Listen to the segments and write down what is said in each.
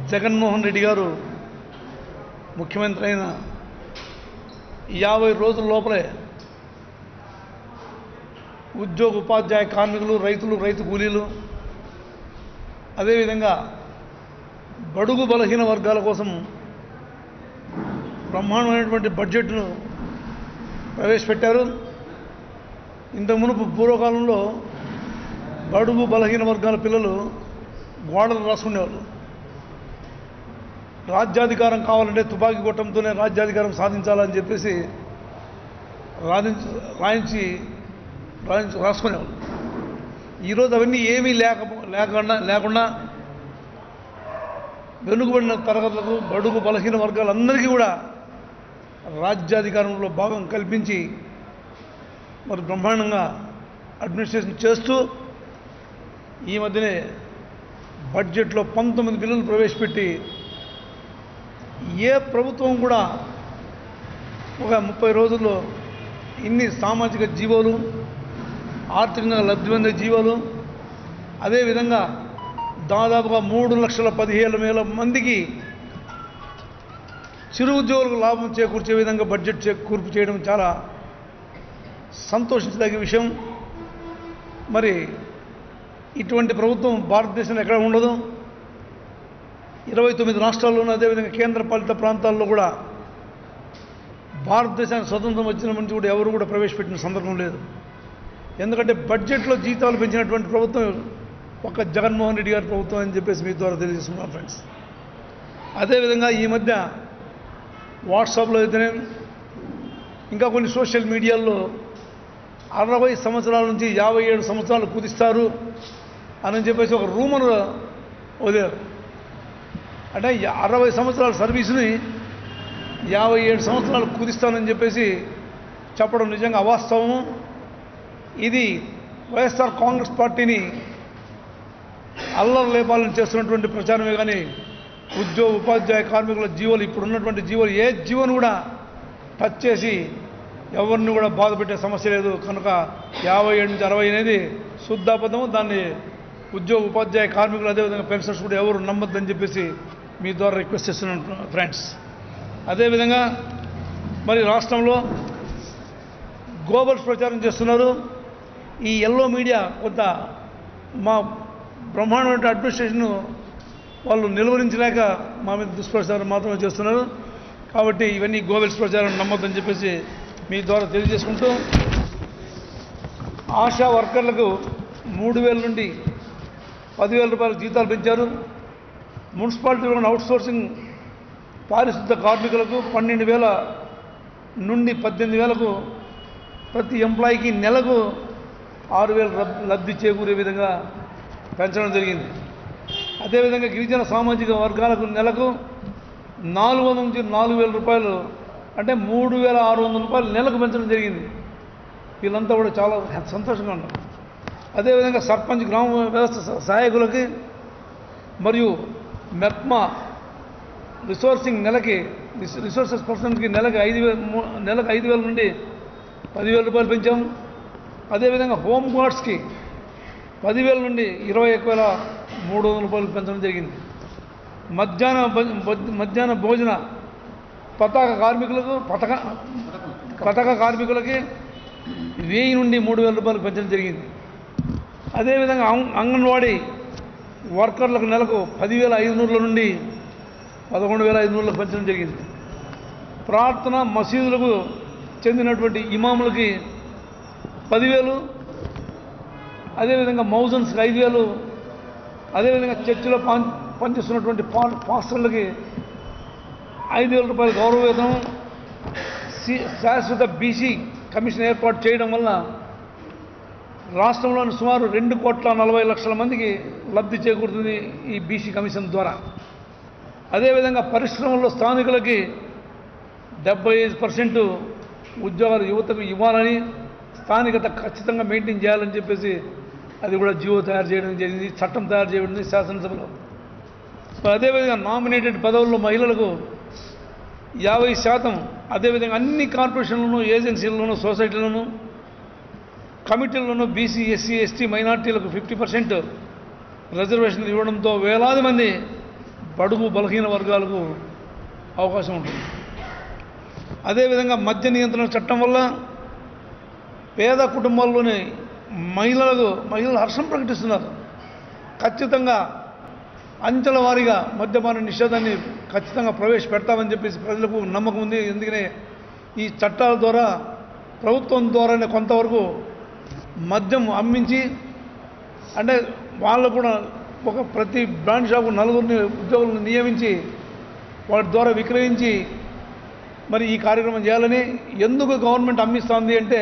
జగన్మోహన్ రెడ్డి గారు ముఖ్యమంత్రి అయిన యాభై రోజుల లోపలే ఉద్యోగ ఉపాధ్యాయ కార్మికులు రైతులు రైతు కూలీలు అదేవిధంగా బడుగు బలహీన వర్గాల కోసం బ్రహ్మాండమైనటువంటి బడ్జెట్ను ప్రవేశపెట్టారు ఇంత మునుపు పూర్వకాలంలో బడుగు బలహీన వర్గాల పిల్లలు గోడలు రాసుకునేవాళ్ళు రాజ్యాధికారం కావాలంటే తుపాకీ కొట్టంతోనే రాజ్యాధికారం సాధించాలని చెప్పేసి రాధించి రాయించి రాయించి రాసుకునేవాళ్ళు ఈరోజు అవన్నీ ఏమీ లేక లేకుండా లేకుండా వెనుకబడిన తరగతులకు బడుగు బలహీన వర్గాలందరికీ కూడా రాజ్యాధికారంలో భాగం కల్పించి మరి బ్రహ్మాండంగా అడ్మినిస్ట్రేషన్ చేస్తూ ఈ మధ్యనే బడ్జెట్లో పంతొమ్మిది బిల్లులు ప్రవేశపెట్టి ఏ ప్రభుత్వం కూడా ఒక ముప్పై రోజుల్లో ఇన్ని సామాజిక జీవోలు ఆర్థికంగా లబ్ధి పొందే జీవోలు అదేవిధంగా దాదాపుగా మూడు లక్షల పదిహేను వేల మందికి చిరు ఉద్యోగులకు లాభం చేకూర్చే విధంగా బడ్జెట్ చేకూర్పు చేయడం చాలా సంతోషించదగ్గ విషయం మరి ఇటువంటి ప్రభుత్వం భారతదేశంలో ఎక్కడ ఉండదు ఇరవై తొమ్మిది రాష్ట్రాల్లోనూ అదేవిధంగా కేంద్ర పాలిత ప్రాంతాల్లో కూడా భారతదేశానికి స్వతంత్రం వచ్చిన నుంచి కూడా ఎవరు కూడా ప్రవేశపెట్టిన సందర్భం లేదు ఎందుకంటే బడ్జెట్లో జీతాలు పెంచినటువంటి ప్రభుత్వం ఒక జగన్మోహన్ రెడ్డి గారి ప్రభుత్వం అని చెప్పేసి మీ ద్వారా తెలియజేస్తున్నాను ఫ్రెండ్స్ అదేవిధంగా ఈ మధ్య వాట్సాప్లో అయితేనే ఇంకా కొన్ని సోషల్ మీడియాల్లో అరవై సంవత్సరాల నుంచి యాభై ఏడు సంవత్సరాలు కుదిస్తారు అని చెప్పేసి ఒక రూమర్ వదిలారు అంటే యా- అరవై సంవత్సరాల సర్వీసుని యాభై ఏడు సంవత్సరాలు కుదిస్తానని చెప్పేసి చెప్పడం నిజంగా అవాస్తవము ఇది వైఎస్ఆర్ కాంగ్రెస్ పార్టీని అల్లరి లేపాలని చేస్తున్నటువంటి ప్రచారమే కానీ ఉద్యోగ ఉపాధ్యాయ కార్మికుల జీవోలు ఇప్పుడు ఉన్నటువంటి జీవోలు ఏ జీవోను కూడా టచ్ చేసి ఎవరిని కూడా బాధ పెట్టే సమస్య లేదు కనుక యాభై ఏడు నుంచి అరవై అనేది శుద్ధాబద్ధము దాన్ని ఉద్యోగ ఉపాధ్యాయ కార్మికులు అదేవిధంగా పెన్షన్స్ కూడా ఎవరు నమ్మొద్దని చెప్పేసి మీ ద్వారా రిక్వెస్ట్ చేస్తున్నాను ఫ్రెండ్స్ అదేవిధంగా మరి రాష్ట్రంలో గోబల్స్ ప్రచారం చేస్తున్నారు ఈ ఎల్లో మీడియా కొంత మా బ్రహ్మాండమైన అడ్మినిస్ట్రేషన్ వాళ్ళు నిలువరించలేక మా మీద దుష్ప్రచారం మాత్రమే చేస్తున్నారు కాబట్టి ఇవన్నీ గోబెల్స్ ప్రచారం నమ్మొద్దని చెప్పేసి మీ ద్వారా తెలియజేసుకుంటూ ఆశా వర్కర్లకు మూడు వేల నుండి పదివేల రూపాయల జీతాలు పెంచారు మున్సిపాలిటీలో ఉన్న అవుట్సోర్సింగ్ పారిశుద్ధ కార్మికులకు పన్నెండు వేల నుండి పద్దెనిమిది వేలకు ప్రతి ఎంప్లాయీకి నెలకు ఆరు వేల రబ్- లబ్ధి చేకూరే విధంగా పెంచడం జరిగింది అదేవిధంగా గిరిజన సామాజిక వర్గాలకు నెలకు నాలుగు వందల నుంచి నాలుగు వేల రూపాయలు అంటే మూడు వేల ఆరు వందల రూపాయలు నెలకు పెంచడం జరిగింది వీళ్ళంతా కూడా చాలా సంతోషంగా ఉన్నారు అదేవిధంగా సర్పంచ్ గ్రామ వ్యవస్థ స- సహాయకులకి మరియు మెప్మా రిసోర్సింగ్ నెలకి రిస్- రిసోర్సెస్ పర్సన్కి నెలకి ఐదు వేల మూ- నెలకు ఐదు వేల నుండి పదివేల రూపాయలు పెంచాం అదేవిధంగా హోమ్ గార్డ్స్కి పదివేల నుండి ఇరవై ఒక వేల మూడు వందల రూపాయలు పెంచడం జరిగింది మధ్యాహ్న భో- భో- మధ్యాహ్న భోజన పతాక కార్మికులకు పతక పతక కార్మికులకి వెయ్యి నుండి మూడు వేల రూపాయలు పెంచడం జరిగింది అదేవిధంగా అంగ- అంగన్వాడీ వర్కర్లకు నెలకు పదివేల ఐదు నూరుల నుండి పదకొండు వేల ఐదు నూరులకు పెంచడం జరిగింది ప్రార్థన మసీదులకు చెందినటువంటి ఇమాములకి పదివేలు అదేవిధంగా మౌజన్స్కి ఐదు వేలు అదేవిధంగా చర్చిలో పని పనిచేస్తున్నటువంటి పా పాస్టర్లకి ఐదు వేల రూపాయల గౌరవ వేతనం సి శాశ్వత బీసీ కమిషన్ ఏర్పాటు చేయడం వల్ల రాష్ట్రంలోని సుమారు రెండు కోట్ల నలభై లక్షల మందికి లబ్ధి చేకూరుతుంది ఈ బీసీ కమిషన్ ద్వారా అదేవిధంగా పరిశ్రమల్లో స్థానికులకి డెబ్బై ఐదు పర్సెంట్ ఉద్యోగాలు యువతకు ఇవ్వాలని స్థానికత ఖచ్చితంగా మెయింటైన్ చేయాలని చెప్పేసి అది కూడా జీవో తయారు చేయడం జరిగింది చట్టం తయారు చేయడం శాసనసభలో సో అదేవిధంగా నామినేటెడ్ పదవుల్లో మహిళలకు యాభై శాతం అదేవిధంగా అన్ని కార్పొరేషన్లను ఏజెన్సీలను సొసైటీలను కమిటీలను బీసీ ఎస్సీ ఎస్టీ మైనార్టీలకు ఫిఫ్టీ పర్సెంట్ రిజర్వేషన్లు ఇవ్వడంతో వేలాది మంది బడుగు బలహీన వర్గాలకు అవకాశం ఉంటుంది అదేవిధంగా మద్య నియంత్రణ చట్టం వల్ల పేద కుటుంబాల్లోని మహిళలకు మహిళలు హర్షం ప్రకటిస్తున్నారు ఖచ్చితంగా అంచెల వారీగా మద్యపాన నిషేధాన్ని ఖచ్చితంగా ప్రవేశపెడతామని చెప్పేసి ప్రజలకు నమ్మకం ఉంది ఎందుకనే ఈ చట్టాల ద్వారా ప్రభుత్వం ద్వారానే కొంతవరకు మద్యం అమ్మించి అంటే వాళ్ళు కూడా ఒక ప్రతి బ్రాండ్ షాపు నలుగురిని ఉద్యోగులను నియమించి వాటి ద్వారా విక్రయించి మరి ఈ కార్యక్రమం చేయాలని ఎందుకు గవర్నమెంట్ అమ్మిస్తుంది అంటే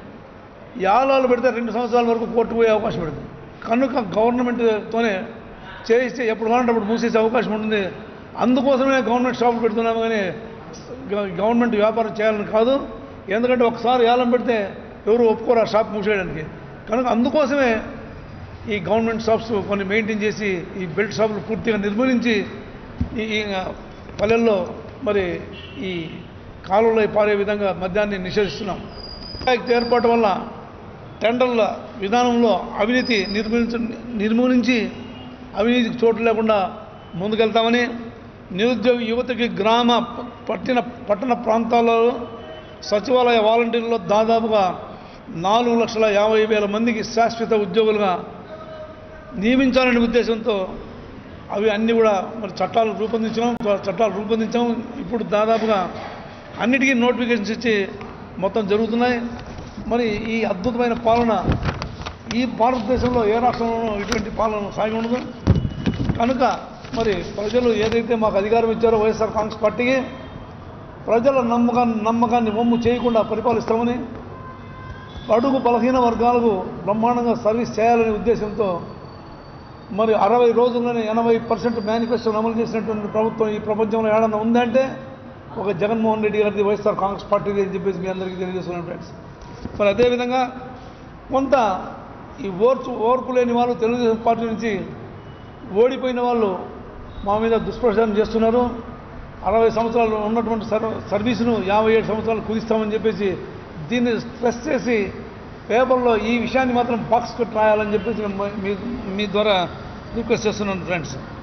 యాలాలు పెడితే రెండు సంవత్సరాల వరకు కోర్టు పోయే అవకాశం పడుతుంది కనుక గవర్నమెంట్తోనే చేయిస్తే ఎప్పుడు కావాలంటే అప్పుడు మూసేసే అవకాశం ఉంటుంది అందుకోసమే గవర్నమెంట్ షాపులు పెడుతున్నాము కానీ గ- గవర్నమెంట్ వ్యాపారం చేయాలని కాదు ఎందుకంటే ఒకసారి ఏలం పెడితే ఎవరు ఒప్పుకోరు ఆ షాప్ మూసేయడానికి కనుక అందుకోసమే ఈ గవర్నమెంట్ షాప్స్ కొన్ని మెయింటైన్ చేసి ఈ బెల్ట్ షాపులు పూర్తిగా నిర్మూలించి ఈ ఈ పల్లెల్లో మరి ఈ కాలువలో పారే విధంగా మద్యాన్ని నిషేధిస్తున్నాం యాక్ట్ ఏర్పాటు వల్ల టెండర్ల విధానంలో అవినీతి నిర్మూలించ నిర్మూలించి అవినీతికి చోటు లేకుండా ముందుకెళ్తామని నిరుద్యోగ యువతకి గ్రామ ప- పట్టిన పట్టణ ప్రాంతాల్లో సచివాలయ వాలంటీర్లలో దాదాపుగా నాలుగు లక్షల యాభై వేల మందికి శాశ్వత ఉద్యోగులుగా నియమించాలనే ఉద్దేశంతో అవి అన్నీ కూడా మరి చట్టాలు రూపొందించాం చట్టాలు రూపొందించాం ఇప్పుడు దాదాపుగా అన్నిటికీ నోటిఫికేషన్స్ ఇచ్చి మొత్తం జరుగుతున్నాయి మరి ఈ అద్భుతమైన పాలన ఈ భారతదేశంలో ఏ రాష్ట్రంలోనూ ఇటువంటి పాలన సాగి ఉండదు కనుక మరి ప్రజలు ఏదైతే మాకు అధికారం ఇచ్చారో వైఎస్ఆర్ కాంగ్రెస్ పార్టీకి ప్రజల నమ్మకాన్ని నమ్మకాన్ని వమ్ము చేయకుండా పరిపాలిస్తామని అడుగు బలహీన వర్గాలకు బ్రహ్మాండంగా సర్వీస్ చేయాలనే ఉద్దేశంతో మరి అరవై రోజుల్లోనే ఎనభై పర్సెంట్ మేనిఫెస్టోని అమలు చేసినటువంటి ప్రభుత్వం ఈ ప్రపంచంలో ఏడన్నా ఉందంటే ఒక జగన్మోహన్ రెడ్డి గారిది వైఎస్ఆర్ కాంగ్రెస్ పార్టీది అని చెప్పేసి మీ అందరికీ తెలియజేస్తున్నాను ఫ్రెండ్స్ మరి అదేవిధంగా కొంత ఈ ఓర్చు ఓర్పు లేని వాళ్ళు తెలుగుదేశం పార్టీ నుంచి ఓడిపోయిన వాళ్ళు మా మీద దుష్ప్రచారం చేస్తున్నారు అరవై సంవత్సరాలు ఉన్నటువంటి సర్వ సర్వీసును యాభై ఏడు సంవత్సరాలు కుదిస్తామని చెప్పేసి దీన్ని స్ట్రెస్ చేసి పేపర్లో ఈ విషయాన్ని మాత్రం బాక్స్ కట్ రాయాలని చెప్పేసి మీ మీ ద్వారా రిక్వెస్ట్ చేస్తున్నాను ఫ్రెండ్స్